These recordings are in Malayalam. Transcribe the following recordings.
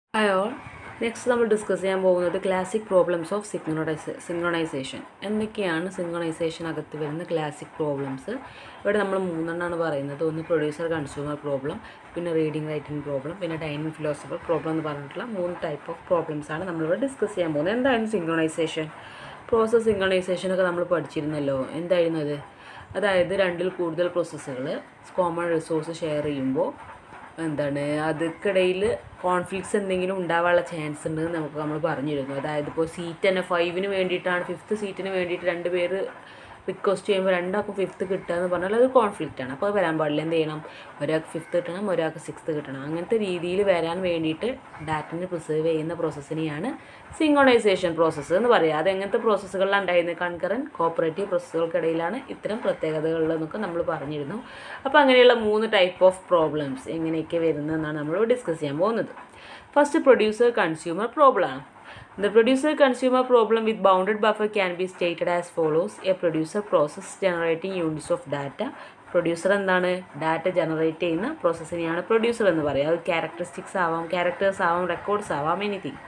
ഹായ് ഓൾ നെക്സ്റ്റ് നമ്മൾ ഡിസ്കസ് ചെയ്യാൻ പോകുന്നത് classic problems of synchronise synchronisation എന്തൊക്കെയാണ് സിങ്ക്രണൈസേഷനകത്ത് വരുന്ന ക്ലാസിക് പ്രോബ്ലംസ് ഇവിടെ നമ്മൾ മൂന്നെണ്ണമാണ് പറയുന്നത് ഒന്ന് പ്രൊഡ്യൂസർ കൺസ്യൂമർ പ്രോബ്ലം പിന്നെ റീഡിംഗ് റൈറ്റിംഗ് പ്രോബ്ലം പിന്നെ ഡൈനിങ് ഫിലോസഫർ പ്രോബ്ലം എന്ന് പറഞ്ഞിട്ടുള്ള മൂന്ന് ടൈപ്പ് ഓഫ് പ്രോബ്ലംസ് ആണ് നമ്മളിവിടെ ഡിസ്കസ് ചെയ്യാൻ പോകുന്നത് എന്തായിരുന്നു സിങ്ക്രണൈസേഷൻ പ്രോസസ് സിങ്ക്രണൈസേഷനൊക്കെ നമ്മൾ പഠിച്ചിരുന്നല്ലോ എന്തായിരുന്നു അത് അതായത് രണ്ടിൽ കൂടുതൽ പ്രോസസ്സുകൾ കോമൺ റിസോഴ്സ് ഷെയർ ചെയ്യുമ്പോൾ എന്താണ് അതിക്കിടയിൽ കോൺഫ്ലിക്ട്സ് എന്തെങ്കിലും ഉണ്ടാവാനുള്ള ചാൻസ് ഉണ്ട് എന്ന് നമുക്ക് നമ്മൾ പറഞ്ഞിരുന്നു അതായത് ഇപ്പോൾ സീറ്റ് തന്നെ ഫൈവിന് വേണ്ടിയിട്ടാണ് ഫിഫ്ത്ത് സീറ്റിന് വേണ്ടിയിട്ട് രണ്ട് പേര് റിക്വസ്റ്റ് ചെയ്യുമ്പോൾ രണ്ടാൾക്കും ഫിഫ്ത്ത് കിട്ടുക എന്ന് പറഞ്ഞാൽ അത് കോൺഫ്ലിക്റ്റ് ആണ് അപ്പോൾ അത് വരാൻ പാടില്ല എന്ത് ചെയ്യണം ഒരാൾക്ക് ഫിഫ്ത്ത് കിട്ടണം ഒരാൾക്ക് സിക്സ്ത്ത് കിട്ടണം അങ്ങനത്തെ രീതിയിൽ വരാൻ വേണ്ടിയിട്ട് ഡാറ്റിനെ പ്രിസർവ് ചെയ്യുന്ന പ്രോസസ്സിനെയാണ് സിങ്കോണൈസേഷൻ പ്രോസസ്സ് എന്ന് പറയുക അത് എങ്ങനത്തെ പ്രോസസ്സുകളിലാണ് ഉണ്ടായിരുന്നത് കൺകറൻറ്റ് കോപ്പറേറ്റീവ് പ്രോസസ്സുകൾക്കിടയിലാണ് ഇത്തരം പ്രത്യേകതകളിലെന്നൊക്കെ നമ്മൾ പറഞ്ഞിരുന്നു അപ്പോൾ അങ്ങനെയുള്ള മൂന്ന് ടൈപ്പ് ഓഫ് പ്രോബ്ലംസ് എങ്ങനെയൊക്കെ വരുന്നതെന്നാണ് നമ്മൾ ഡിസ്കസ് ചെയ്യാൻ പോകുന്നത് ഫസ്റ്റ് പ്രൊഡ്യൂസർ കൺസ്യൂമർ പ്രോബ്ലമാണ് The producer consumer problem with bounded buffer can be stated as follows. A producer process generating units of data. Producer എന്താണ് ഡാറ്റ ജനറേറ്റ് ചെയ്യുന്ന പ്രോസസ്സിനെയാണ് പ്രൊഡ്യൂസർ എന്ന് പറയുക അത് ക്യാരക്ടറിസ്റ്റിക്സ് ആവാം ക്യാരക്ടേഴ്സ് ആവാം റെക്കോർഡ്സ് ആവാം എനിത്തിങ്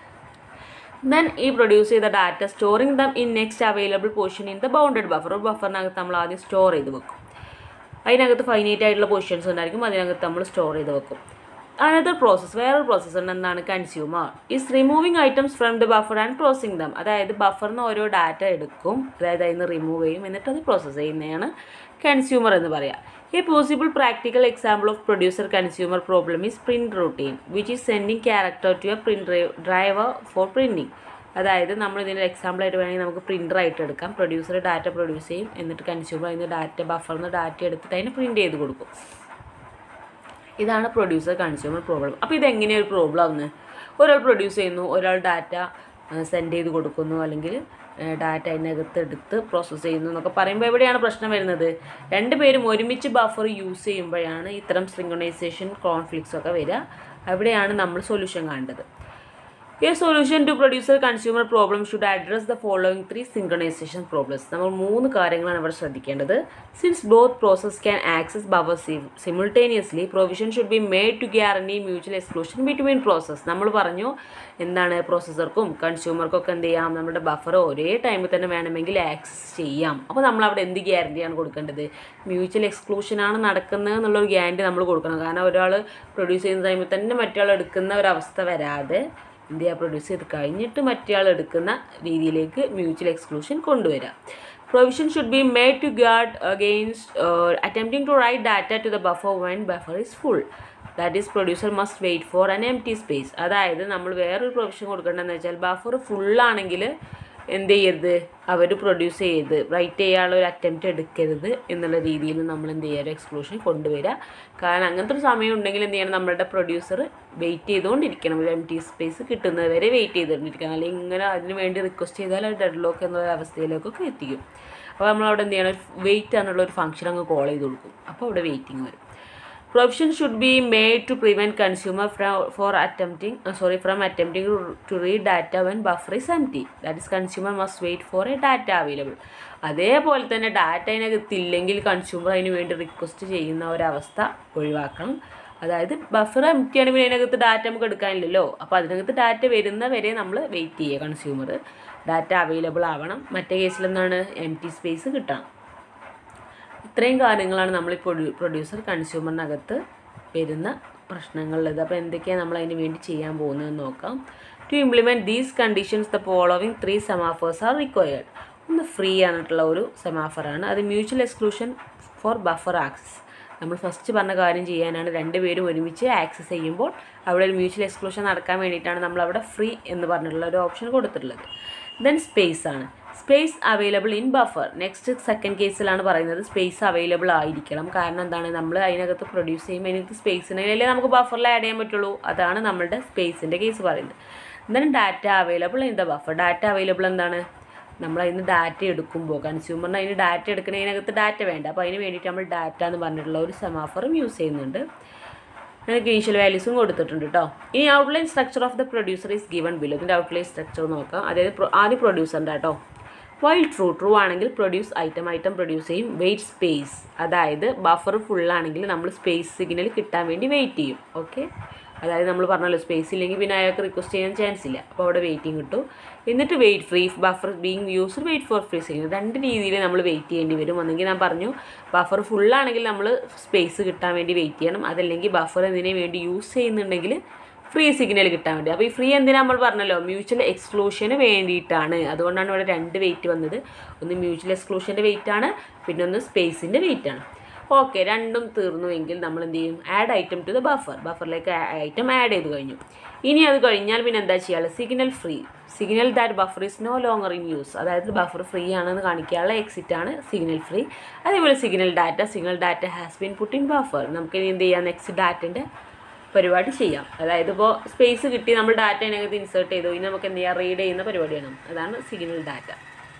ദെൻ ഈ പ്രൊഡ്യൂസ് ചെയ്ത data storing them in next available position in the bounded buffer ഒരു ബഫറിനകത്ത് നമ്മൾ ആദ്യം സ്റ്റോർ ചെയ്ത് വെക്കും അതിനകത്ത് ഫൈനൈറ്റ് ആയിട്ടുള്ള പൊസിഷൻസ് ഉണ്ടായിരിക്കും അതിനകത്ത് നമ്മൾ സ്റ്റോർ ചെയ്ത് വെക്കും അനദർ പ്രോസസ്സ് വേറൊരു പ്രോസസ്സ് ഉണ്ട് എന്താണ് consumer is removing items from the buffer and processing them അതായത് ബഫറിൽ നിന്ന് ഓരോ ഡാറ്റ എടുക്കും അതായത് അതിൽ നിന്ന് റിമൂവ് ചെയ്യും എന്നിട്ട് അത് പ്രോസസ്സ് ചെയ്യുന്നതാണ് കൺസ്യൂമർ എന്ന് പറയാം a possible practical example of producer consumer problem is print routine which is sending character to a print driver for printing അതായത് നമ്മൾ ഇതിൻ്റെ എക്സാമ്പിളായിട്ട് വേണമെങ്കിൽ നമുക്ക് പ്രിൻ്റർ ആയിട്ട് എടുക്കാം പ്രൊഡ്യൂസർ ഡാറ്റ പ്രൊഡ്യൂസ് ചെയ്യും എന്നിട്ട് കൺസ്യൂമർ അതിന് ഡാറ്റ ബഫറിൽ നിന്ന് ഡാറ്റ എടുത്തിട്ട് അതിന് പ്രിൻറ്റ് ചെയ്ത് കൊടുക്കും ഇതാണ് പ്രൊഡ്യൂസർ കൺസ്യൂമർ പ്രോബ്ലം അപ്പോൾ ഇതെങ്ങനെയാണ് ഒരു പ്രോബ്ലം ആവുന്നത് ഒരാൾ പ്രൊഡ്യൂസ് ചെയ്യുന്നു ഒരാൾ ഡാറ്റ സെൻഡ് ചെയ്ത് കൊടുക്കുന്നു അല്ലെങ്കിൽ ഡാറ്റ അതിനകത്ത് എടുത്ത് പ്രോസസ്സ് ചെയ്യുന്നു എന്നൊക്കെ പറയുമ്പോൾ എവിടെയാണ് പ്രശ്നം വരുന്നത് രണ്ടുപേരും ഒരുമിച്ച് ബഫർ യൂസ് ചെയ്യുമ്പോഴാണ് ഇത്തരം സിങ്ക്രണൈസേഷൻ കോൺഫ്ലിക്ട്സ് ഒക്കെ വരിക അവിടെയാണ് നമ്മൾ സൊല്യൂഷൻ കാണേണ്ടത് a solution to producer consumer problem should address the following three synchronisation problems നമ്മൾ മൂന്ന് കാര്യങ്ങളാണ് ഇവിടെ ശ്രദ്ധിക്കേണ്ടത് since both process can access buffer simultaneously provision should be made to guarantee mutual exclusion between process നമ്മൾ പറഞ്ഞു എന്താണ് പ്രോസസ്സർക്കും കൺസ്യൂമർക്കും ഒക്കെ എന്ത് ചെയ്യാം നമ്മുടെ ബഫർ ഒരേ ടൈമിൽ തന്നെ വേണമെങ്കിൽ ആക്സസ് ചെയ്യാം അപ്പോൾ നമ്മൾ അവിടെ എന്ത് ഗ്യാരണ്ടിയാണ് കൊടുക്കേണ്ടത് മ്യൂച്വൽ എക്സ്ക്ലൂഷനാണ് നടക്കുന്നത് എന്നുള്ളൊരു ഗ്യാരണ്ടി നമ്മൾ കൊടുക്കണം കാരണം ഒരാൾ പ്രൊഡ്യൂസ് ചെയ്യുന്ന ടൈമിൽ തന്നെ മറ്റൊരാൾ എടുക്കുന്ന ഒരവസ്ഥ വരാതെ എന്ത് ചെയ്യുക പ്രൊഡ്യൂസ് ചെയ്ത് കഴിഞ്ഞിട്ട് മറ്റേയാൾ എടുക്കുന്ന രീതിയിലേക്ക് മ്യൂച്വൽ എക്സ്ക്ലൂഷൻ കൊണ്ടുവരിക provision should be made to guard against attempting to write data to the buffer when buffer is full that is producer must wait for an empty space അതായത് നമ്മൾ വേറൊരു പ്രൊവിഷൻ കൊടുക്കേണ്ടതെന്ന് വെച്ചാൽ ബഫർ ഫുള്ളാണെങ്കിൽ എന്ത് ചെയ്യരുത് അവർ പ്രൊഡ്യൂസ് ചെയ്ത് റൈറ്റ് ചെയ്യാനുള്ള ഒരു അറ്റംപ്റ്റ് എടുക്കരുത് എന്നുള്ള രീതിയിൽ നമ്മൾ എന്ത് ചെയ്യുക ഒരു എക്സ്ക്ലൂഷൻ കൊണ്ടുവരിക കാരണം അങ്ങനത്തെ ഒരു സമയം ഉണ്ടെങ്കിൽ എന്ത് ചെയ്യണം നമ്മളുടെ പ്രൊഡ്യൂസർ വെയിറ്റ് ചെയ്തുകൊണ്ടിരിക്കണം ഒരു എം ടി സ്പേസ് കിട്ടുന്നത് വരെ വെയിറ്റ് ചെയ്തുകൊണ്ടിരിക്കണം അല്ലെങ്കിൽ ഇങ്ങനെ അതിന് വേണ്ടി റിക്വസ്റ്റ് ചെയ്താൽ അത് ഡെഡ് ലോക്ക് എന്നുള്ള അവസ്ഥയിലേക്കൊക്കെ എത്തിക്കും അപ്പോൾ നമ്മളവിടെ എന്ത് ചെയ്യണം വെയിറ്റ് എന്നുള്ള ഒരു ഫംഗ്ഷൻ അങ്ങ് കോൾ ചെയ്ത് കൊടുക്കും അപ്പോൾ അവിടെ വെയിറ്റിംഗ് വരും provision should be made to prevent consumer from for attempting uh, sorry from attempting to, to read data when buffer is empty that is consumer must wait for a data available അതേപോലെ തന്നെ ഡാറ്റ അതിനകത്ത് ഇല്ലെങ്കിൽ കൺസ്യൂമർ അതിന് വേണ്ടി റിക്വസ്റ്റ് ചെയ്യുന്ന ഒരവസ്ഥ ഒഴിവാക്കണം അതായത് ബഫർ എംറ്റി ആണ് പിന്നെ അതിനകത്ത് ഡാറ്റ നമുക്ക് എടുക്കാനില്ലല്ലോ അപ്പോൾ അതിനകത്ത് ഡാറ്റ വരുന്ന വരെ നമ്മൾ വെയിറ്റ് ചെയ്യുക കൺസ്യൂമർ ഡാറ്റ അവൈലബിൾ ആവണം മറ്റേ കേസിൽ എന്താണ് എം ടി സ്പേസ് കിട്ടണം ഇത്രയും കാര്യങ്ങളാണ് നമ്മൾ ഈ പ്രൊഡ്യൂ പ്രൊഡ്യൂസർ കൺസ്യൂമറിനകത്ത് വരുന്ന പ്രശ്നങ്ങളുള്ളത് അപ്പോൾ എന്തൊക്കെയാണ് നമ്മൾ അതിന് വേണ്ടി ചെയ്യാൻ പോകുന്നതെന്ന് നോക്കാം to implement these conditions the following three semaphores are required ഒന്ന് ഫ്രീ ആയിട്ടുള്ള ഒരു സെമാഫറാണ് അത് mutual exclusion for buffer access നമ്മൾ ഫസ്റ്റ് പറഞ്ഞ കാര്യം ചെയ്യാനാണ് രണ്ടുപേരും ഒരുമിച്ച് ആക്സസ് ചെയ്യുമ്പോൾ അവിടെ ഒരു മ്യൂച്വൽ എക്സ്ക്ലൂഷൻ നടക്കാൻ വേണ്ടിയിട്ടാണ് നമ്മൾ അവിടെ ഫ്രീ എന്ന് പറഞ്ഞിട്ടുള്ള ഒരു ഓപ്ഷൻ കൊടുത്തിട്ടുള്ളത് ദെൻ സ്പേസ് ആണ് space available in buffer next second കേസിലാണ് പറയുന്നത് സ്പേസ് അവൈലബിൾ ആയിരിക്കണം കാരണം എന്താണ് നമ്മൾ അതിനകത്ത് പ്രൊഡ്യൂസ് ചെയ്യുമ്പോൾ അതിനകത്ത് സ്പേസ് ഉണ്ടെങ്കിലല്ലേ നമുക്ക് ബഫറിൽ ആഡ് ചെയ്യാൻ പറ്റുള്ളൂ അതാണ് നമ്മളുടെ സ്പേസിൻ്റെ കേസ് പറയുന്നത് then data available in the buffer data available എന്താണ് നമ്മൾ അതിന് ഡാറ്റ എടുക്കുമ്പോൾ കൺസ്യൂമറിന് അതിന് ഡാറ്റ എടുക്കുന്നതിനകത്ത് ഡാറ്റ വേണ്ട അപ്പോൾ അതിന് വേണ്ടിയിട്ട് നമ്മൾ ഡാറ്റ എന്ന് പറഞ്ഞിട്ടുള്ള ഒരു സെമാഫറും യൂസ് ചെയ്യുന്നുണ്ട് അതിനൊക്കെ ഇനീഷ്യൽ വാല്യൂസും കൊടുത്തിട്ടുണ്ട് കേട്ടോ ഇനി outline structure of the producer is given below ഇതിൻ്റെ ഔട്ട്ലൈൻ സ്ട്രക്ചർ നോക്കാം അതായത് pro- ആദ്യം പ്രൊഡ്യൂസറിൻ്റെ കേട്ടോ വൈൽ ട്രൂ ട്രൂ ആണെങ്കിൽ പ്രൊഡ്യൂസ് ഐറ്റം ഐറ്റം പ്രൊഡ്യൂസ് ചെയ്യും വെയിറ്റ് സ്പേസ് അതായത് ബഫർ ഫുൾ ആണെങ്കിൽ നമ്മൾ സ്പേസ് സിഗ്നൽ കിട്ടാൻ വേണ്ടി വെയിറ്റ് ചെയ്യും ഓക്കെ അതായത് നമ്മൾ പറഞ്ഞല്ലോ സ്പേസ് ഇല്ലെങ്കിൽ പിന്നെ അയാൾക്ക് റിക്വസ്റ്റ് ചെയ്യാൻ ചാൻസ് ഇല്ല അപ്പോൾ അവിടെ വെയിറ്റിംഗ് കിട്ടും എന്നിട്ട് wait free buffer being used wait for free signal രണ്ട് രീതിയിൽ നമ്മൾ വെയിറ്റ് ചെയ്യേണ്ടി വരും ഒന്നെങ്കിൽ ഞാൻ പറഞ്ഞു ബഫർ ഫുള്ളാണെങ്കിൽ നമ്മൾ സ്പേസ് കിട്ടാൻ വേണ്ടി വെയിറ്റ് ചെയ്യണം അതല്ലെങ്കിൽ ബഫർ എന്തിനു വേണ്ടി യൂസ് ചെയ്യുന്നുണ്ടെങ്കിൽ ഫ്രീ സിഗ്നൽ കിട്ടാൻ വേണ്ടി അപ്പോൾ ഈ ഫ്രീ എന്തിനാ നമ്മൾ പറഞ്ഞല്ലോ മ്യൂച്വൽ എക്സ്ക്ലൂഷന് വേണ്ടിയിട്ടാണ് അതുകൊണ്ടാണ് ഇവിടെ രണ്ട് വെയിറ്റ് വന്നത് ഒന്ന് മ്യൂച്വൽ എക്സ്ക്ലൂഷൻ്റെ വെയിറ്റ് ആണ് പിന്നെ ഒന്ന് സ്പേസിൻ്റെ വെയിറ്റ് ആണ് ഓക്കെ രണ്ടും തീർന്നുവെങ്കിൽ നമ്മൾ എന്ത് ചെയ്യും add item to the buffer ബഫറിലേക്ക് ഐറ്റം ആഡ് ചെയ്ത് കഴിഞ്ഞു ഇനി അത് കഴിഞ്ഞാൽ പിന്നെ എന്താ ചെയ്യാനുള്ളത് signal free signal that buffer is no longer in use അതായത് ബഫർ ഫ്രീ ആണെന്ന് കാണിക്കാനുള്ള എക്സിറ്റ് ആണ് സിഗ്നൽ ഫ്രീ അതേപോലെ signal data signal data has been put in buffer നമുക്ക് ഇനി എന്ത് ചെയ്യാം നെക്സ്റ്റ് ഡാറ്റൻ്റെ പരിപാടി ചെയ്യാം അതായത് ഇപ്പോൾ സ്പേസ് കിട്ടി നമ്മൾ ഡാറ്റ അതിനകത്ത് ഇൻസേർട്ട് ചെയ്തു ഇനി നമുക്ക് എന്ത് ചെയ്യാം റീഡ് ചെയ്യുന്ന പരിപാടിയാണ് അതാണ് സിഗ്നൽ ഡാറ്റ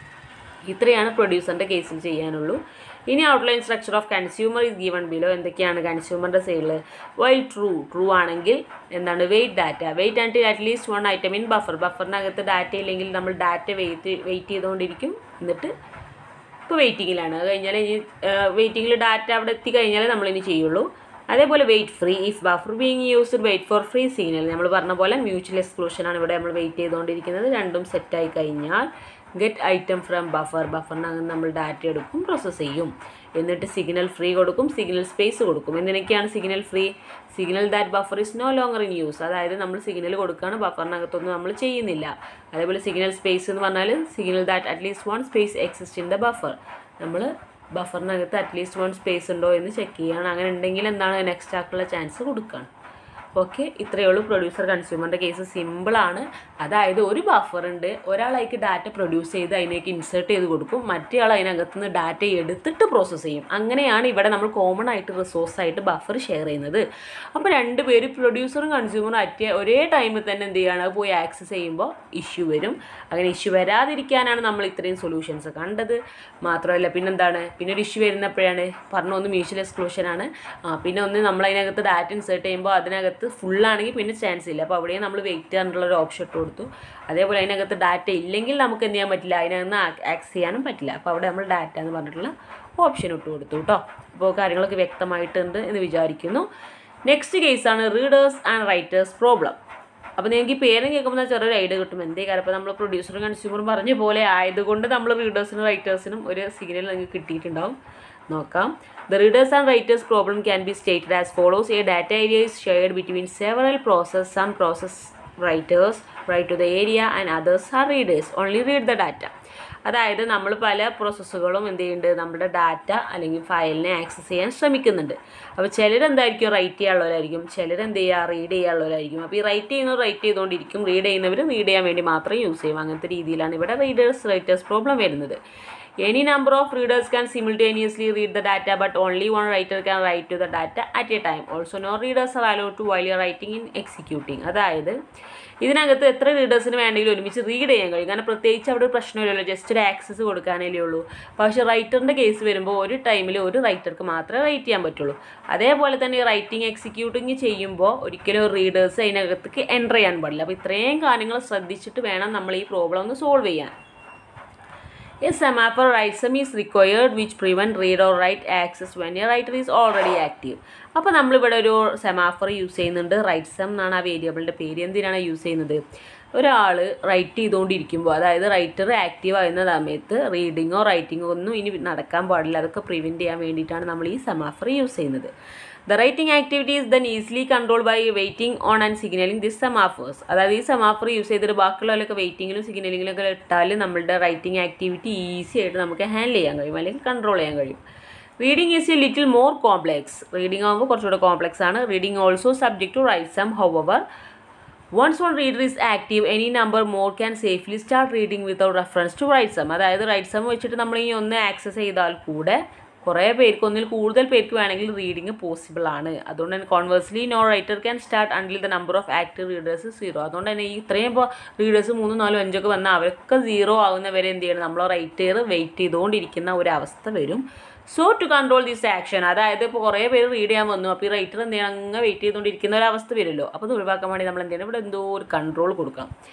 ഇത്രയാണ് പ്രൊഡ്യൂസറിൻ്റെ കേസിൽ ചെയ്യാനുള്ളൂ ഇനി outline structure of consumer is given below എന്തൊക്കെയാണ് കൺസ്യൂമറിൻ്റെ സൈഡിൽ വൈൽ ട്രൂ ട്രൂ ആണെങ്കിൽ എന്താണ് wait data wait and at least one item in buffer ബഫറിനകത്ത് ഡാറ്റ ഇല്ലെങ്കിൽ നമ്മൾ ഡാറ്റ വെയിറ്റ് വെയിറ്റ് ചെയ്തുകൊണ്ടിരിക്കും എന്നിട്ട് ഇപ്പോൾ വെയിറ്റിങ്ങിലാണ് അത് കഴിഞ്ഞാൽ ഇനി വെയിറ്റിങ്ങിൽ ഡാറ്റ അവിടെ എത്തിക്കഴിഞ്ഞാൽ നമ്മളിനി ചെയ്യുള്ളൂ അതേപോലെ wait free if buffer being used wait for free signal നമ്മൾ പറഞ്ഞ പോലെ മ്യൂച്വൽ എക്സ്ക്ലൂഷൻ ആണ് ഇവിടെ നമ്മൾ വെയിറ്റ് ചെയ്തുകൊണ്ടിരിക്കുന്നത് രണ്ടും സെറ്റായി കഴിഞ്ഞാൽ ഗെറ്റ് ഐറ്റം ഫ്രം ബഫർ ബഫറിനകം നമ്മൾ ഡാറ്റ എടുക്കും പ്രോസസ്സ് ചെയ്യും എന്നിട്ട് സിഗ്നൽ ഫ്രീ കൊടുക്കും സിഗ്നൽ സ്പേസ് കൊടുക്കും എന്തിനൊക്കെയാണ് signal free signal that buffer is no longer in use അതായത് നമ്മൾ സിഗ്നൽ കൊടുക്കുകയാണ് ബഫറിനകത്തൊന്നും നമ്മൾ ചെയ്യുന്നില്ല അതേപോലെ സിഗ്നൽ സ്പേസ് എന്ന് പറഞ്ഞാൽ signal that at least one space exist in the buffer നമ്മൾ ബഫറിനകത്ത് അറ്റ്ലീസ്റ്റ് വൺ സ്പേസ് ഉണ്ടോ എന്ന് ചെക്ക് ചെയ്യുകയാണ് അങ്ങനെ ഉണ്ടെങ്കിൽ എന്താണ് നെക്സ്റ്റ് ആക്കുള്ള ചാൻസ് കൊടുക്കുകയാണ് ഓക്കെ ഇത്രയേ ഉള്ളൂ പ്രൊഡ്യൂസർ കൺസ്യൂമറിൻ്റെ കേസ് സിമ്പിളാണ് അതായത് ഒരു ബഫർ ഉണ്ട് ഒരാളേക്ക് ഡാറ്റ പ്രൊഡ്യൂസ് ചെയ്ത് അതിനേക്ക് ഇൻസേർട്ട് ചെയ്ത് കൊടുക്കും മറ്റേ ആൾ അതിനകത്ത് നിന്ന് ഡാറ്റ എടുത്തിട്ട് പ്രോസസ്സ് ചെയ്യും അങ്ങനെയാണ് ഇവിടെ നമ്മൾ കോമൺ ആയിട്ട് റിസോഴ്സ് ആയിട്ട് ബഫർ ഷെയർ ചെയ്യുന്നത് അപ്പോൾ രണ്ട് പേര് പ്രൊഡ്യൂസറും കൺസ്യൂമറും അറ്റ ഒരേ ടൈമിൽ തന്നെ എന്ത് ചെയ്യുകയാണ് അത് പോയി ആക്സസ് ചെയ്യുമ്പോൾ ഇഷ്യൂ വരും അങ്ങനെ ഇഷ്യൂ വരാതിരിക്കാനാണ് നമ്മൾ ഇത്രയും സൊല്യൂഷൻസ് കണ്ടത് മാത്രമല്ല പിന്നെന്താണ് പിന്നെ ഒരു ഇഷ്യൂ വരുന്നപ്പോഴാണ് പറഞ്ഞ ഒന്ന് മ്യൂച്വൽ എക്സ്ക്ലൂഷൻ ആണ് ആ പിന്നെ ഒന്ന് നമ്മൾ അതിനകത്ത് ഡാറ്റ ഇൻസേർട്ട് ചെയ്യുമ്പോൾ അതിനകത്ത് ഫുള്ളാണെങ്കിൽ പിന്നെ ചാൻസ് ഇല്ല അപ്പോൾ അവിടെയും നമ്മൾ വെയിറ്റ് ചെയ്യാനുള്ള ഒരു ഓപ്ഷൻ ഇട്ട് കൊടുത്തു അതേപോലെ അതിനകത്ത് ഡാറ്റ ഇല്ലെങ്കിൽ നമുക്ക് എന്ത് ചെയ്യാൻ പറ്റില്ല അതിനകത്ത് ആക്സസ് ചെയ്യാനും പറ്റില്ല അപ്പോൾ അവിടെ നമ്മൾ ഡാറ്റ എന്ന് പറഞ്ഞിട്ടുള്ള ഓപ്ഷൻ ഇട്ട് കൊടുത്തു കേട്ടോ അപ്പോൾ കാര്യങ്ങളൊക്കെ വ്യക്തമായിട്ടുണ്ട് എന്ന് വിചാരിക്കുന്നു നെക്സ്റ്റ് കേസാണ് റീഡേഴ്സ് ആൻഡ് റൈറ്റേഴ്സ് പ്രോബ്ലം അപ്പോൾ നിങ്ങൾക്ക് ഈ പേരും കേൾക്കുമ്പോൾ ചെറിയൊരു ഐഡിയ കിട്ടും എന്തേ കാര്യം അപ്പോൾ നമ്മൾ പ്രൊഡ്യൂസറും കൺസ്യൂമറും പറഞ്ഞ പോലെ ആയതുകൊണ്ട് നമ്മൾ റീഡേഴ്സിനും റൈറ്റേഴ്സിനും ഒരു സിഗ്നൽ നിങ്ങൾക്ക് കിട്ടിയിട്ടുണ്ടാവും നോക്കാം the readers and writers problem can be stated as follows a data area is shared between several process some process writers write to the area and others are readers only read the data അതായത് നമ്മൾ പല പ്രോസസ്സുകളും എന്ത് ചെയ്യുന്നുണ്ട് നമ്മുടെ ഡാറ്റ അല്ലെങ്കിൽ ഫയലിനെ ആക്സസ് ചെയ്യാൻ ശ്രമിക്കുന്നുണ്ട് അപ്പോൾ ചിലരെന്തായിരിക്കും റൈറ്റ് ചെയ്യാനുള്ളവരായിരിക്കും ചിലർ എന്ത് ചെയ്യുക റീഡ് ചെയ്യാനുള്ളവരായിരിക്കും അപ്പോൾ ഈ റൈറ്റ് ചെയ്യുന്നവർ റൈറ്റ് ചെയ്തുകൊണ്ടിരിക്കും റീഡ് ചെയ്യുന്നവർ റീഡ് ചെയ്യാൻ വേണ്ടി മാത്രം യൂസ് ചെയ്യും അങ്ങനത്തെ രീതിയിലാണ് ഇവിടെ റീഡേഴ്സ് റൈറ്റേഴ്സ് പ്രോബ്ലം വരുന്നത് Any number of readers can simultaneously read the data, but only one writer can write to the data at a time. Also, no readers are allowed to while you're writing in executing. അതായത് ഇതിനകത്ത് എത്ര റീഡേഴ്സിന് വേണമെങ്കിലും ഒരുമിച്ച് റീഡ് ചെയ്യാൻ കഴിയും കാരണം പ്രത്യേകിച്ച് അവിടെ ഒരു പ്രശ്നമില്ലല്ലോ ജസ്റ്റ് ഒരു ആക്സസ് കൊടുക്കാനല്ലേ ഉള്ളൂ പക്ഷേ റൈറ്ററിൻ്റെ കേസ് വരുമ്പോൾ ഒരു ടൈമിൽ ഒരു റൈറ്റർക്ക് മാത്രമേ റൈറ്റ് ചെയ്യാൻ പറ്റുള്ളൂ അതേപോലെ തന്നെ റൈറ്റിംഗ് എക്സിക്യൂട്ടിങ് ചെയ്യുമ്പോൾ ഒരിക്കലും റീഡേഴ്സ് അതിനകത്തേക്ക് എൻ്റർ ചെയ്യാൻ പാടില്ല അപ്പോൾ ഇത്രയും കാര്യങ്ങൾ ശ്രദ്ധിച്ചിട്ട് വേണം നമ്മൾ ഈ പ്രോബ്ലം ഒന്ന് സോൾവ് ചെയ്യാൻ A semaphore writesome is required which prevent read or write access when a writer is already active. അപ്പോൾ നമ്മളിവിടെ ഒരു സെമാഫർ യൂസ് ചെയ്യുന്നുണ്ട് റൈറ്റ്സം എന്നാണ് ആ വേരിയബിളിൻ്റെ പേര് എന്തിനാണ് യൂസ് ചെയ്യുന്നത് ഒരാൾ റൈറ്റ് ചെയ്തുകൊണ്ടിരിക്കുമ്പോൾ അതായത് റൈറ്റർ ആക്റ്റീവ് ആകുന്ന സമയത്ത് റീഡിങ്ങോ റൈറ്റിങ്ങോ ഒന്നും ഇനി നടക്കാൻ പാടില്ല അതൊക്കെ പ്രിവെൻറ്റ് ചെയ്യാൻ വേണ്ടിയിട്ടാണ് നമ്മൾ ഈ സെമാഫർ യൂസ് ചെയ്യുന്നത് the writing activity is then easily control by waiting on and signaling this semaphores അതായത് ഈ സെമാഫർ യൂസ് ചെയ്തിട്ട് ബാക്കിയുള്ളവരൊക്കെ വെയിറ്റിങ്ങിലും സിഗ്നലിങ്ങിലും ഒക്കെ ഇട്ടാൽ നമ്മളുടെ റൈറ്റിംഗ് ആക്ടിവിറ്റി ഈസി ആയിട്ട് നമുക്ക് ഹാൻഡിൽ ചെയ്യാൻ കഴിയും അല്ലെങ്കിൽ കൺട്രോൾ ചെയ്യാൻ കഴിയും reading is a little more complex reading ആകുമ്പോൾ കുറച്ചുകൂടെ കോംപ്ലെക്സ് ആണ് reading also subject to write sum however once one reader is active any number more can safely start reading without reference to write sum അതായത് റൈറ്റ് സം വെച്ചിട്ട് നമ്മൾ ഈ ഒന്ന് ആക്സസ് ചെയ്താൽ കൂടെ കുറേ പേർക്ക് ഒന്നിൽ കൂടുതൽ പേർക്ക് വേണമെങ്കിൽ റീഡിങ് പോസിബിൾ ആണ് അതുകൊണ്ട് തന്നെ conversely no writer can start until the number of active readers zero അതുകൊണ്ട് തന്നെ ഈ ഇത്രയും ഇപ്പോൾ റീഡേഴ്സ് മൂന്നും നാലും അഞ്ചൊക്കെ വന്നാൽ അവരൊക്കെ സീറോ ആവുന്നവരെ എന്ത് ചെയ്യണം നമ്മൾ റൈറ്റർ വെയിറ്റ് ചെയ്തുകൊണ്ടിരിക്കുന്ന ഒരു അവസ്ഥ വരും so to control this action അതായത് ഇപ്പോൾ കുറേ പേര് റീഡ് ചെയ്യാൻ വന്നു അപ്പോൾ ഈ റൈറ്റർ എന്ത് ചെയ്യണം അങ്ങ് വെയിറ്റ് ചെയ്തുകൊണ്ടിരിക്കുന്ന ഒരു അവസ്ഥ വരുമല്ലോ അപ്പോൾ അത് ഒഴിവാക്കാൻ വേണ്ടി നമ്മൾ എന്ത് ചെയ്യണം ഇവിടെ എന്തോ ഒരു കൺട്രോൾ കൊടുക്കണം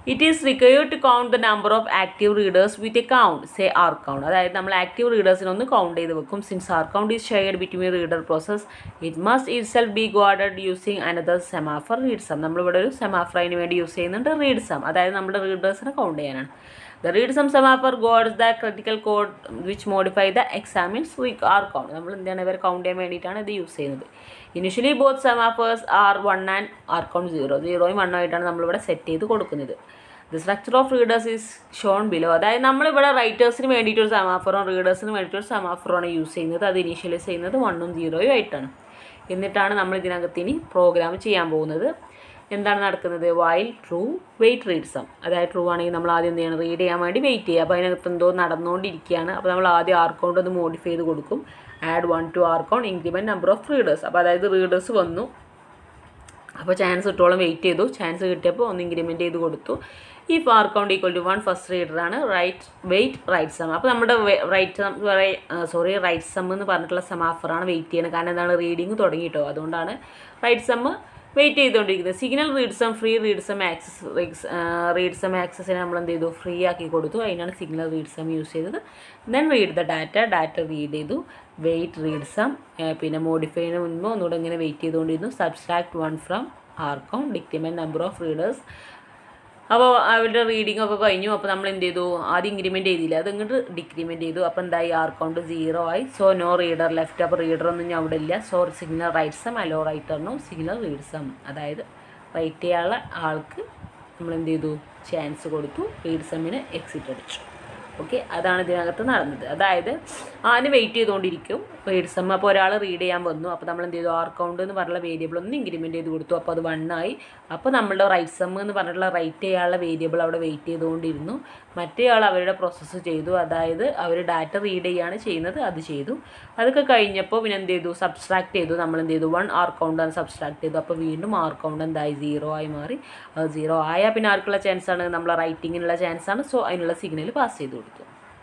it is required to count the number of active readers with a count say R count അതായത് നമ്മൾ ആക്റ്റീവ് റീഡേഴ്സിനെ ഒന്ന് കൗണ്ട് ചെയ്ത് വെക്കും since R count is shared between reader process it must itself be guarded using another semaphore read sum നമ്മളിവിടെ ഒരു സെമാഫർ അതിന് വേണ്ടി യൂസ് ചെയ്യുന്നുണ്ട് റീഡ് സം അതായത് നമ്മുടെ റീഡേഴ്സിനെ കൗണ്ട് ചെയ്യാനാണ് the read sum semaphore guards the critical code which modify the examines വി ആർ കൗണ്ട് നമ്മൾ എന്താണ് ഇവരെ കൗണ്ട് ചെയ്യാൻ വേണ്ടിയിട്ടാണ് ഇത് യൂസ് ചെയ്യുന്നത് initially both semaphores are one and R count zero സീറോയും വണ്ണും ആയിട്ടാണ് നമ്മളിവിടെ സെറ്റ് ചെയ്ത് കൊടുക്കുന്നത് the structure of readers is shown below അതായത് നമ്മളിവിടെ റൈറ്റേഴ്സിന് വേണ്ടിയിട്ട് ഒരു സെമാഫറും റീഡേഴ്സിന് വേണ്ടിയിട്ട് ഒരു സെമാഫറുമാണ് യൂസ് ചെയ്യുന്നത് അത് ഇനീഷ്യലൈസ് ചെയ്യുന്നത് വണ്ണും സീറോയും ആയിട്ടാണ് എന്നിട്ടാണ് നമ്മൾ ഇതിനകത്ത് ഇനി പ്രോഗ്രാം ചെയ്യാൻ പോകുന്നത് എന്താണ് നടക്കുന്നത് while true wait read sum അതായത് ട്രൂ ആണെങ്കിൽ നമ്മൾ ആദ്യം എന്ത് ചെയ്യണം റീഡ് ചെയ്യാൻ വേണ്ടി വെയിറ്റ് ചെയ്യുക അപ്പോൾ അതിനകത്ത് എന്തോ നടന്നുകൊണ്ടിരിക്കുകയാണ് അപ്പോൾ നമ്മൾ ആദ്യം ആർ കൗണ്ട് ഒന്ന് മോഡിഫൈ ചെയ്ത് കൊടുക്കും add one to R count increment number of readers അപ്പോൾ അതായത് റീഡേഴ്സ് വന്നു അപ്പോൾ ചാൻസ് കിട്ടോളം വെയിറ്റ് ചെയ്തു ചാൻസ് കിട്ടിയപ്പോൾ ഒന്ന് ഇൻക്രിമെൻറ്റ് ചെയ്ത് കൊടുത്തു ഈ R count equal to one first റീഡറാണ് റൈറ്റ് വെയിറ്റ് റൈറ്റ് സം അപ്പോൾ നമ്മുടെ write sum sorry write sum എന്ന് പറഞ്ഞിട്ടുള്ള സമാഫറാണ് വെയിറ്റ് ചെയ്യുന്നത് കാരണം എന്താണ് റീഡിങ് തുടങ്ങിയിട്ടോ അതുകൊണ്ടാണ് റൈറ്റ് സം വെയിറ്റ് ചെയ്തുകൊണ്ടിരിക്കുന്നത് signal read sum free read sum access read sum ആക്സസിനെ നമ്മൾ എന്ത് ചെയ്തു ഫ്രീ ആക്കി കൊടുത്തു അതിനാണ് സിഗ്നൽ റീഡ് സം യൂസ് ചെയ്തത് then read the data data read ചെയ്തു വെയിറ്റ് റീഡ് സം പിന്നെ മോഡിഫൈന് മുൻപ് ഒന്നുകൂടെ ഇങ്ങനെ വെയിറ്റ് ചെയ്തുകൊണ്ടിരുന്നു subtract one from R count decrement number of readers അപ്പോൾ അവരുടെ റീഡിംഗ് ഒക്കെ കഴിഞ്ഞു അപ്പോൾ നമ്മൾ എന്ത് ചെയ്തു ആദ്യം ഇൻക്രിമെൻറ്റ് ചെയ്തില്ല അത് ഇങ്ങോട്ട് ഡിക്രിമെൻറ്റ് ചെയ്തു അപ്പോൾ എന്തായി ആർ കൗണ്ട് സീറോ ആയി സോ നോ റീഡർ ലെഫ്റ്റ് അപ്പോൾ റീഡർ ഒന്നും ഞാൻ അവിടെ ഇല്ല so signal write sum allow റൈറ്ററിനും സിഗ്നൽ റീഡ് സം അതായത് റൈറ്റ് ചെയ്യാനുള്ള ആൾക്ക് നമ്മൾ എന്ത് ചെയ്തു ചാൻസ് കൊടുത്തു റീഡ് സമ്മിന് എക്സിറ്റ് അടിച്ചു ഓക്കെ അതാണ് ഇതിനകത്ത് നടന്നത് അതായത് ആദ്യം വെയിറ്റ് ചെയ്തുകൊണ്ടിരിക്കും റീഡ് സം അപ്പോൾ ഒരാൾ റീഡ് ചെയ്യാൻ വന്നു അപ്പോൾ നമ്മൾ എന്ത് ചെയ്തു ആർ കൗണ്ട് എന്ന് പറഞ്ഞുള്ള വേരിയബിൾ ഒന്ന് ഇൻക്രിമെൻറ്റ് ചെയ്ത് കൊടുത്തു അപ്പോൾ അത് വണ്ണായി അപ്പോൾ നമ്മളുടെ റൈറ്റ് സം എന്ന് പറഞ്ഞിട്ടുള്ള റൈറ്റ് ചെയ്യാനുള്ള വേരിയബിൾ അവിടെ വെയിറ്റ് ചെയ്തുകൊണ്ടിരുന്നു മറ്റേ ആൾ അവരുടെ പ്രോസസ്സ് ചെയ്തു അതായത് അവർ ഡാറ്റ റീഡ് ചെയ്യുകയാണ് ചെയ്യുന്നത് അത് ചെയ്തു അതൊക്കെ കഴിഞ്ഞപ്പോൾ പിന്നെ എന്ത് ചെയ്തു സബ്സ്ട്രാക്ട് ചെയ്തു നമ്മൾ എന്ത് ചെയ്തു വൺ ആർ കൗണ്ടാണ് സബ്സ്ട്രാക്ട് ചെയ്തു അപ്പോൾ വീണ്ടും ആർ കൗണ്ട് എന്തായി സീറോ ആയി മാറി അത് സീറോ ആയാൽ പിന്നെ ആർക്കുള്ള ചാൻസ് ആണ് നമ്മളെ റൈറ്റിങ്ങിനുള്ള ചാൻസ് ആണ് സോ അതിനുള്ള സിഗ്നൽ പാസ് ചെയ്ത് കൊടുത്തു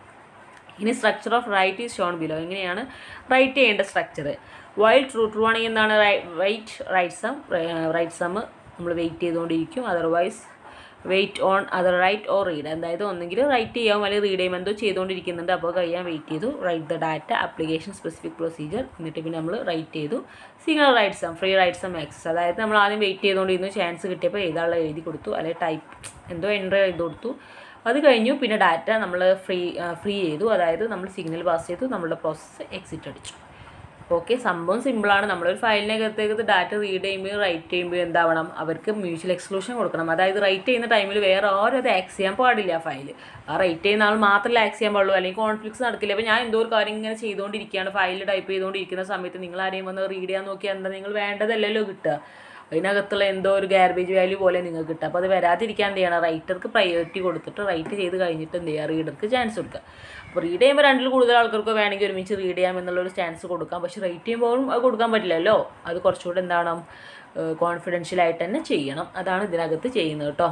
ഇനി structure of write is shown below എങ്ങനെയാണ് റൈറ്റ് ചെയ്യേണ്ട സ്ട്രക്ചർ വൈൽ ട്രൂ ട്രൂ ആണെങ്കിൽ എന്താണ് write write sum write sum നമ്മൾ വെയിറ്റ് ചെയ്തുകൊണ്ടിരിക്കും otherwise wait on other write or read അതായത് ഒന്നെങ്കിൽ റൈറ്റ് ചെയ്യാം അല്ലെങ്കിൽ റീഡ് ചെയ്യാം എന്തോ ചെയ്തുകൊണ്ടിരിക്കുന്നുണ്ട് അപ്പോൾ കഴിയാൻ വെയിറ്റ് ചെയ്തു write the data application specific procedure എന്നിട്ട് പിന്നെ നമ്മൾ റൈറ്റ് ചെയ്തു signal write some free write some access അതായത് നമ്മൾ ആദ്യം വെയിറ്റ് ചെയ്തുകൊണ്ടിരുന്നു ചാൻസ് കിട്ടിയപ്പോൾ ഏതാളുടെ എഴുതി കൊടുത്തു അല്ലെങ്കിൽ ടൈപ്പ് എന്തോ എൻ്റർ ചെയ്ത് കൊടുത്തു അത് കഴിഞ്ഞു പിന്നെ ഡാറ്റ നമ്മൾ ഫ്രീ ഫ്രീ ചെയ്തു അതായത് നമ്മൾ സിഗ്നൽ പാസ് ചെയ്തു നമ്മളുടെ പ്രോസസ്സ് എക്സിറ്റ് അടിച്ചു ഓക്കെ സംഭവം സിമ്പിളാണ് നമ്മളൊരു ഫയലിനകത്തേക്ക് ഡാറ്റ റീഡ് ചെയ്യുമ്പോൾ റൈറ്റ് ചെയ്യുമ്പോൾ എന്താവണം അവർക്ക് മ്യൂച്വൽ എക്സ്ക്ലൂഷൻ കൊടുക്കണം അതായത് റൈറ്റ് ചെയ്യുന്ന ടൈമിൽ വേറെ ആരും അത് ആക്സ് ചെയ്യാൻ പാടില്ല ആ ഫയൽ ആ റൈറ്റ് ചെയ്യുന്ന ആൾ മാത്രമല്ല ആക്സ് ചെയ്യാൻ പാടുള്ളൂ അല്ലെങ്കിൽ കോൺഫ്ലിക്ട്സ് നടക്കില്ല അപ്പോൾ ഞാൻ എന്തോ ഒരു കാര്യം ഇങ്ങനെ ചെയ്തുകൊണ്ടിരിക്കുകയാണ് ഫയൽ ടൈപ്പ് ചെയ്തുകൊണ്ടിരിക്കുന്ന സമയത്ത് നിങ്ങൾ ആരെയും വന്ന് റീഡ് ചെയ്യാൻ നോക്കിയാൽ എന്താ നിങ്ങൾ വേണ്ടതല്ലല്ലോ കിട്ടുക അതിനകത്തുള്ള എന്തോ ഒരു ഗാർബേജ് വാല്യൂ പോലെ നിങ്ങൾക്ക് കിട്ടുക അപ്പോൾ അത് വരാതിരിക്കാൻ എന്ത് ചെയ്യണം റൈറ്റർക്ക് പ്രയോറിറ്റി കൊടുത്തിട്ട് റൈറ്റ് ചെയ്ത് കഴിഞ്ഞിട്ട് എന്ത് ചെയ്യുക റീഡർക്ക് ചാൻസ് കൊടുക്കുക അപ്പോൾ റീഡ് ചെയ്യുമ്പോൾ രണ്ടിൽ കൂടുതൽ ആൾക്കാർക്ക് വേണമെങ്കിൽ ഒരുമിച്ച് റീഡ് ചെയ്യാം എന്നുള്ളൊരു ചാൻസ് കൊടുക്കാം പക്ഷേ റൈറ്റ് ചെയ്യുമ്പോഴും അത് കൊടുക്കാൻ പറ്റില്ലല്ലോ അത് കുറച്ചുകൂടെ എന്താണ് കോൺഫിഡൻഷ്യൽ ആയിട്ട് തന്നെ ചെയ്യണം അതാണ് ഇതിനകത്ത് ചെയ്യുന്നത് കേട്ടോ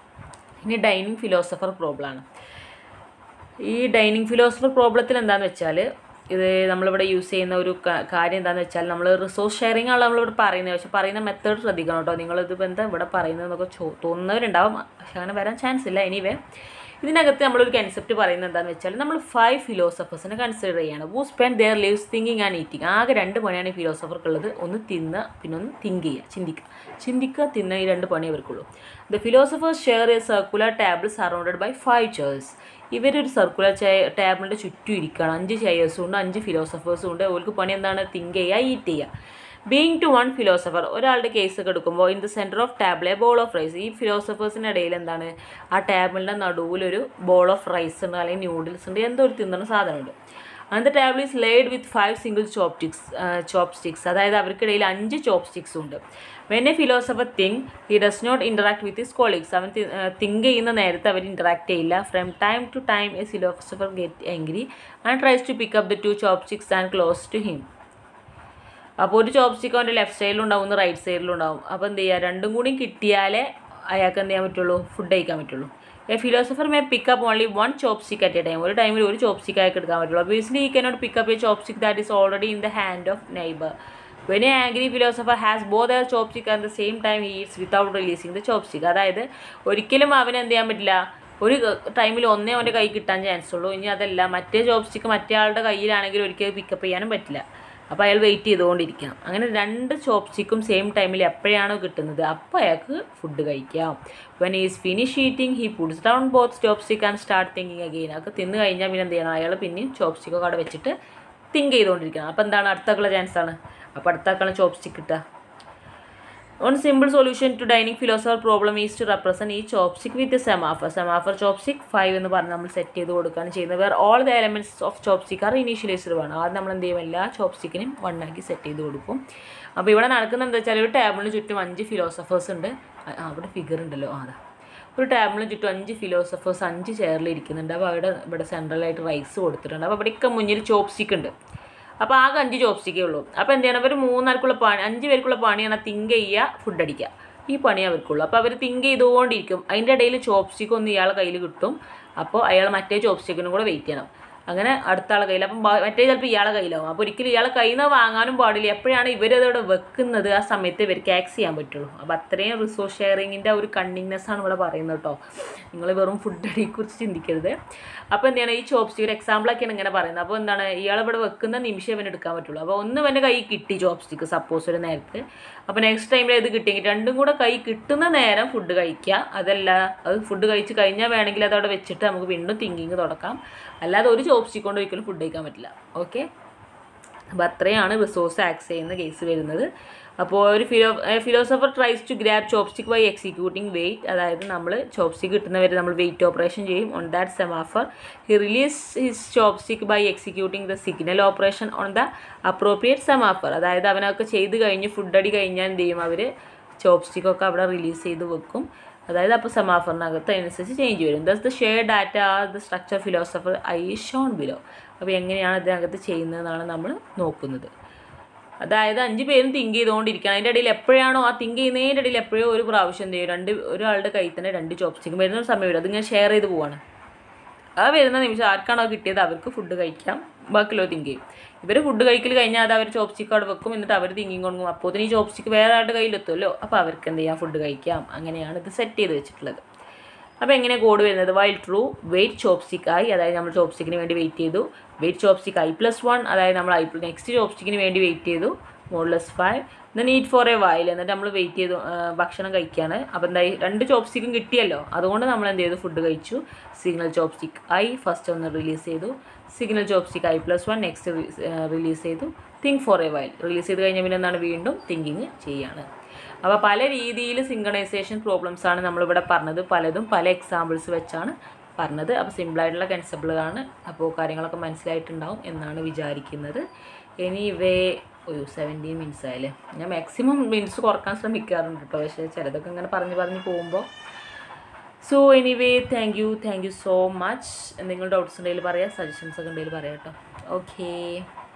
ഇനി ഡൈനിങ് ഫിലോസഫർ പ്രോബ്ലമാണ് ഈ ഡൈനിങ് ഫിലോസഫർ പ്രോബ്ലത്തിൽ എന്താണെന്ന് വെച്ചാൽ ഇത് നമ്മളിവിടെ യൂസ് ചെയ്യുന്ന ഒരു ക- കാര്യം എന്താണെന്ന് വെച്ചാൽ നമ്മൾ റിസോഴ്സ് ഷെയറിംഗ് ആണ് നമ്മളിവിടെ പറയുന്നത് പക്ഷെ പറയുന്ന മെത്തേഡ് ശ്രദ്ധിക്കണം കേട്ടോ നിങ്ങളിത് എന്താ ഇവിടെ പറയുന്നതെന്നൊക്കെ ചോ തോന്നുന്നവരുണ്ടാവും പക്ഷെ അങ്ങനെ വരാൻ ചാൻസ് ഇല്ല എനിവേ ഇതിനകത്ത് നമ്മളൊരു കൺസെപ്റ്റ് പറയുന്നത് എന്താണെന്ന് വെച്ചാൽ നമ്മൾ ഫൈവ് ഫിലോസഫേഴ്സിനെ കൺസിഡർ ചെയ്യാണ് who spend their lives thinking and eating ആകെ രണ്ട് പണിയാണ് ഈ ഫിലോസഫർക്കുള്ളത് ഒന്ന് തിന്നുക പിന്നെ ഒന്ന് തിങ്ക് ചെയ്യുക ചിന്തിക്കുക ചിന്തിക്കുക തിന്നുക ഈ രണ്ട് പണി അവർക്കുള്ളൂ the philosophers share a circular table surrounded by five chairs ഇവരൊരു സർക്കുലർ ടേബിളിൻ്റെ ചുറ്റും ഇരിക്കുകയാണ് അഞ്ച് ചെയേഴ്സും ഉണ്ട് അഞ്ച് ഫിലോസഫേഴ്സും ഉണ്ട് അവർക്ക് പണി എന്താണ് തിങ്ക് ചെയ്യുക ഈറ്റ് ചെയ്യുക ബീങ് ടു വൺ ഫിലോസഫർ ഒരാളുടെ കേസ് ഒക്കെ എടുക്കുമ്പോൾ in the center of table a bowl of rice ഈ ഫിലോസഫേഴ്സിൻ്റെ ഇടയിൽ എന്താണ് ആ ടേബിളിൻ്റെ നടുവിലൊരു ബോൾ ഓഫ് റൈസ് ഉണ്ട് അല്ലെങ്കിൽ ന്യൂഡിൽസ് ഉണ്ട് എന്തോ ഒരു തിന്നുന്ന സാധനമുണ്ട് and the table is laid with five single chopsticks chopsticks അതായത് അവർക്കിടയിൽ അഞ്ച് ചോപ്സ്റ്റിക്സ് ഉണ്ട് when a philosopher think he does not interact with his colleagues അവൻ തിങ്ക് ചെയ്യുന്ന നേരത്തെ അവർ ഇൻറ്ററാക്ട് ചെയ്യില്ല from time to time a philosopher get angry and tries to pick up the two chopsticks and close to him അപ്പോൾ ഒരു ചോപ്സ്റ്റിക്ക് അവൻ്റെ ലെഫ്റ്റ് സൈഡിലും ഉണ്ടാവും ഒന്ന് റൈറ്റ് സൈഡിലും ഉണ്ടാവും അപ്പോൾ എന്ത് ചെയ്യുക രണ്ടും കൂടി കിട്ടിയാലേ അയാൾക്ക് എന്ത് ചെയ്യാൻ പറ്റുള്ളൂ ഫുഡ് കഴിക്കാൻ പറ്റുള്ളൂ a philosopher may pick up only one chopstick at a time ഒരു ടൈമിൽ ഒരു ചോപ്സ്റ്റിക്ക് അയാൾക്ക് എടുക്കാൻ പറ്റുള്ളൂ obviously he cannot pick up a chopstick that is already in the hand of neighbor when a angry philosopher has both her chopstick at the same time he eats without releasing the chopstick അതായത് ഒരിക്കലും അവന് എന്ത് ചെയ്യാൻ പറ്റില്ല ഒരു ടൈമിൽ ഒന്നേ അവൻ്റെ കൈ കിട്ടാൻ ചാൻസ് ഉള്ളൂ ഇനി അതല്ല മറ്റേ ചോപ്സ്റ്റിക്ക് മറ്റേ ആളുടെ കയ്യിലാണെങ്കിൽ ഒരിക്കലും പിക്കപ്പ് ചെയ്യാനും പറ്റില്ല അപ്പോൾ അയാൾ വെയിറ്റ് ചെയ്തുകൊണ്ടിരിക്കണം അങ്ങനെ രണ്ട് ചോപ്സ്റ്റിക്കും സെയിം ടൈമിൽ എപ്പോഴാണോ കിട്ടുന്നത് അപ്പോൾ അയാൾക്ക് ഫുഡ് കഴിക്കാം when is finish eating he puts down both chopstick and start thinking again okay തിന്ന് കഴിഞ്ഞാൽ പിന്നെ എന്ത് ചെയ്യണം അയാൾ പിന്നെയും ചോപ്സ്റ്റിക്കൊക്കെ അവിടെ വെച്ചിട്ട് തിങ്ക് ചെയ്തുകൊണ്ടിരിക്കണം അപ്പോൾ എന്താണ് അടുത്താക്കുള്ള ചാൻസ് ആണ് അപ്പോൾ അടുത്താക്കുള്ള ചോപ്സ്റ്റിക്ക് കിട്ടുക One simple solution to dining philosopher problem is to represent each chopstick with a semaphore. Semaphore chopstick 5 എന്ന് പറഞ്ഞ് നമ്മൾ സെറ്റ് ചെയ്ത് കൊടുക്കുകയാണ് ചെയ്യുന്നത് where all the elements of chopstick are initialized വേണം ആദ്യം നമ്മൾ എന്ത് ചെയ്യും എല്ലാ ചോപ്സ്റ്റിക്കിനും വണ്ണാക്കി സെറ്റ് ചെയ്ത് കൊടുക്കും അപ്പോൾ ഇവിടെ നടക്കുന്നത് എന്താ വെച്ചാൽ ഒരു ടേബിളിന് ചുറ്റും അഞ്ച് ഫിലോസഫേഴ്സ് ഉണ്ട് ആ, ആ, അവിടെ ഫിഗർ ഉണ്ടല്ലോ ആ, അതാ ഒരു ടേബിളിന് ചുറ്റും അഞ്ച് ഫിലോസഫേഴ്സ് അഞ്ച് ചെയറിൽ ഇരിക്കുന്നുണ്ട് അപ്പോൾ അവിടെ ഇവിടെ സെൻട്രലായിട്ട് റൈസ് കൊടുത്തിട്ടുണ്ട് അപ്പോൾ ഇവിടെയൊക്കെ മുന്നിൽ ചോപ്സ്റ്റിക്ക് ഉണ്ട് അപ്പോൾ ആകെ അഞ്ച് ചോപ്സ്റ്റിക്കേ ഉള്ളൂ അപ്പോൾ എന്ത് ചെയ്യണം അവർ മൂന്നാൾക്കുള്ള പണി അഞ്ച് പേർക്കുള്ള പണിയാണ് തിങ്ക് ചെയ്യുക ഫുഡ് അടിക്കുക ഈ പണി അവർക്കുള്ളൂ അപ്പോൾ അവർ തിങ്ക് ചെയ്തുകൊണ്ടിരിക്കും അതിൻ്റെ ഇടയിൽ ചോപ്സ്റ്റിക്ക് ഒന്ന് ഇയാളെ കയ്യിൽ കിട്ടും അപ്പോൾ അയാൾ മറ്റേ ചോപ്സ്റ്റിക്കിനും കൂടെ വെയിറ്റ് ചെയ്യണം അങ്ങനെ അടുത്ത ആളെ കയ്യിൽ അപ്പം ബ- മറ്റേ ചിലപ്പോൾ ഇയാളെ കയ്യിലാവും അപ്പോൾ ഒരിക്കലും ഇയാളെ കയ്യിൽ നിന്ന് വാങ്ങാനും പാടില്ല എപ്പോഴാണ് ഇവരതവിടെ വെക്കുന്നത് ആ സമയത്ത് ഇവർക്ക് ആക്സ് ചെയ്യാൻ പറ്റുള്ളൂ അപ്പോൾ അത്രയും റിസോഴ്സ് ഷെയറിങ്ങിൻ്റെ ഒരു കണ്ണിങ്നെസ് ആണ് ഇവിടെ പറയുന്നത് കേട്ടോ നിങ്ങൾ വെറും ഫുഡ് കുറിച്ച് ചിന്തിക്കരുത് അപ്പോൾ എന്താണ് ഈ ചോപ്സ്റ്റിക്ക് ഒരു എക്സാമ്പിളൊക്കെയാണ് ഇങ്ങനെ പറയുന്നത് അപ്പോൾ എന്താണ് ഇയാൾ ഇവിടെ വെക്കുന്ന നിമിഷം ഇവന് എടുക്കാൻ പറ്റുള്ളൂ അപ്പോൾ ഒന്ന് ഇവൻ്റെ കൈ കിട്ടി ചോപ്സ്റ്റിക്ക് സപ്പോസ് ഒരു നേരത്ത് അപ്പോൾ നെക്സ്റ്റ് ടൈമിൽ ഇത് കിട്ടിയെങ്കിൽ രണ്ടും കൂടെ കൈ കിട്ടുന്ന നേരം ഫുഡ് കഴിക്കുക അതല്ല അത് ഫുഡ് കഴിച്ച് കഴിഞ്ഞാൽ വേണമെങ്കിൽ അതവിടെ വെച്ചിട്ട് നമുക്ക് വീണ്ടും തിങ്കിങ് തുടക്കാം അല്ലാതെ ഒരു ചോപ്സ്റ്റിക് കൊണ്ട് ഒരിക്കലും ഫുഡ് കഴിക്കാൻ പറ്റില്ല ഓക്കെ അപ്പോൾ അത്രയാണ് റിസോഴ്സ് ആക്സ് ചെയ്യുന്ന കേസ് വരുന്നത് അപ്പോൾ ഒരു philo philosopher tries to grab chopstick by executing wait അതായത് നമ്മൾ ചോപ്സ്റ്റിക് കിട്ടുന്നവരെ നമ്മൾ വെയിറ്റ് ഓപ്പറേഷൻ ചെയ്യും on that semaphore he release his chopstick by executing the signal operation on the appropriate semaphore അതായത് അവനൊക്കെ ചെയ്ത് കഴിഞ്ഞ് ഫുഡ് അടി കഴിഞ്ഞാൽ എന്ത് ചെയ്യും അവർ ചോപ്സ്റ്റിക്കൊക്കെ അവിടെ റിലീസ് ചെയ്ത് വെക്കും അതായത് അപ്പോൾ സെമാഫറിനകത്ത് അതിനനുസരിച്ച് ചേഞ്ച് വരും thus the share data are the structure philosopher I shown below അപ്പോൾ എങ്ങനെയാണ് ഇതിനകത്ത് ചെയ്യുന്നതെന്നാണ് നമ്മൾ നോക്കുന്നത് അതായത് അഞ്ച് പേരും തിങ്ക് ചെയ്തുകൊണ്ടിരിക്കണം അതിൻ്റെ ഇടയിൽ എപ്പോഴാണോ ആ തിങ്ക് ചെയ്യുന്നതിൻ്റെ ഇടയിൽ എപ്പോഴോ ഒരു പ്രാവശ്യം എന്ത് ചെയ്യും രണ്ട് ഒരാളുടെ കയ്യിൽ തന്നെ രണ്ട് ചോപ്സ്റ്റിക്കും വരുന്ന ഒരു സമയം വരും അതിങ്ങനെ ഷെയർ ചെയ്ത് പോവാണ് ആ വരുന്ന നിമിഷം ആർക്കാണോ കിട്ടിയത് അവർക്ക് ഫുഡ് കഴിക്കാം ബാക്കിയുള്ളവർ തിങ്ക് ചെയ്യും ഇവർ ഫുഡ് കഴിക്കൽ കഴിഞ്ഞാൽ അത് അവർ ചോപ്സ്റ്റിക്ക് അവിടെ വെക്കും എന്നിട്ട് അവർ തിങ്കിങ് കൊടുക്കും അപ്പോൾ ഈ ചോപ്സ്റ്റിക്ക് വേറെ ആളുടെ കയ്യിലെത്തുമല്ലോ അപ്പോൾ അവർക്ക് എന്ത് ചെയ്യാം ഫുഡ് കഴിക്കാം അങ്ങനെയാണ് ഇത് സെറ്റ് ചെയ്ത് വെച്ചിട്ടുള്ളത് അപ്പോൾ എങ്ങനെ കോഡ് വരുന്നത് വൈൽ ട്രൂ വെയിറ്റ് ചോപ്സ്റ്റിക് ആയി അതായത് നമ്മൾ ചോപ്സ്റ്റിക്കിന് വേണ്ടി വെയിറ്റ് ചെയ്തു wait chopstick i plus one അതായത് നമ്മൾ ഐ നെക്സ്റ്റ് ചോപ്സ്റ്റിക്കിന് വേണ്ടി വെയിറ്റ് ചെയ്തു modulus five then eat for a while എന്നിട്ട് നമ്മൾ വെയിറ്റ് ചെയ്തു ആ, ഭക്ഷണം കഴിക്കുകയാണ് അപ്പോൾ എന്തായി രണ്ട് ചോപ്സ്റ്റിക്കും കിട്ടിയല്ലോ അതുകൊണ്ട് നമ്മൾ എന്ത് ചെയ്തു ഫുഡ് കഴിച്ചു സിഗ്നൽ ചോപ്സ്റ്റിക് ഐ ഫസ്റ്റ് ഒന്ന് റിലീസ് ചെയ്തു signal chopstick i plus one next release ചെയ്തു think for a while release ചെയ്ത് കഴിഞ്ഞാൽ പിന്നെ എന്താണ് വീണ്ടും തിങ്കിങ് ചെയ്യാണ് അപ്പോൾ പല രീതിയിൽ സിങ്കണൈസേഷൻ പ്രോബ്ലംസ് ആണ് നമ്മളിവിടെ പറഞ്ഞത് പലതും പല എക്സാമ്പിൾസ് വെച്ചാണ് പറഞ്ഞത് അപ്പോൾ സിമ്പിളായിട്ടുള്ള കൺസെപ്റ്റുകളാണ് അപ്പോൾ കാര്യങ്ങളൊക്കെ മനസ്സിലായിട്ടുണ്ടാവും എന്നാണ് വിചാരിക്കുന്നത് എനിവേ ഒരു സെവൻറ്റീൻ മിനിറ്റ്സ് ആയാലേ ഞാൻ മാക്സിമം മിനിറ്റ്സ് കുറക്കാൻ ശ്രമിക്കാറുണ്ട് കേട്ടോ പക്ഷേ ചിലതൊക്കെ ഇങ്ങനെ പറഞ്ഞ് പറഞ്ഞ് പോകുമ്പോൾ so anyway thank you thank you so much എന്തെങ്കിലും ഡൗട്ട്സ് ഉണ്ടെങ്കിൽ പറയാം സജഷൻസ് ഒക്കെ ഉണ്ടെങ്കിൽ പറയാം കേട്ടോ ഓക്കേ